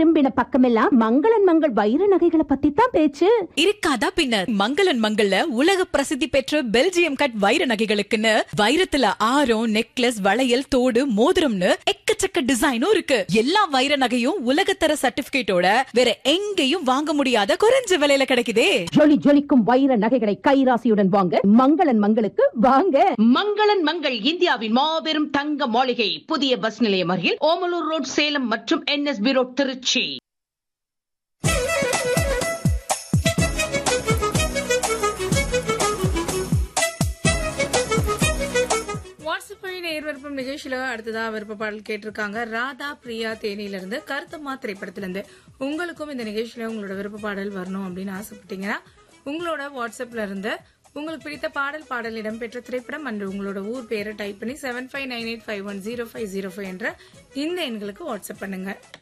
திரும்பின பக்கமெல்லாம் மங்களன் மங்கள் வைர நகைகளை பத்தி தான் பேச்சு இருக்காதா பின்னர் மங்களன் மங்கள்ல உலக பிரசித்தி பெற்ற பெல்ஜியம் கட் வைர நகைகளுக்குன்னு வைரத்துல ஆரம் நெக்லஸ் வளையல் தோடு மோதிரம்னு எக்கச்சக்க டிசைனும் இருக்கு எல்லா வைர நகையும் உலகத்தர சர்டிபிகேட்டோட வேற எங்கேயும் வாங்க முடியாத குறைஞ்ச விலையில கிடைக்குதே ஜொலி ஜொலிக்கும் வைர நகைகளை கைராசியுடன் வாங்க மங்களன் மங்களுக்கு வாங்க மங்களன் மங்கள் இந்தியாவின் மாபெரும் தங்க மாளிகை புதிய பஸ் நிலையம் அருகில் ஓமலூர் ரோட் சேலம் மற்றும் என்எஸ்பி ரோட் திருச்சி வாட்ஸ்அப் வழி நேர் விருப்பம் நிகழ்ச்சியில அடுத்ததா விருப்ப பாடல் கேட்டிருக்காங்க ராதா பிரியா தேனியில இருந்து கருத்தம்மா திரைப்படத்துல இருந்து உங்களுக்கும் இந்த நிகழ்ச்சியில உங்களோட விருப்ப பாடல் வரணும் அப்படின்னு ஆசைப்பட்டீங்கன்னா உங்களோட வாட்ஸ்அப்ல இருந்து உங்களுக்கு பிடித்த பாடல் பாடல் இடம்பெற்ற திரைப்படம் அன்று உங்களோட ஊர் பேரை டைப் பண்ணி seven five nine eight five one zero five zero five என்ற இந்த எண்களுக்கு வாட்ஸ்அப் பண்ணுங்க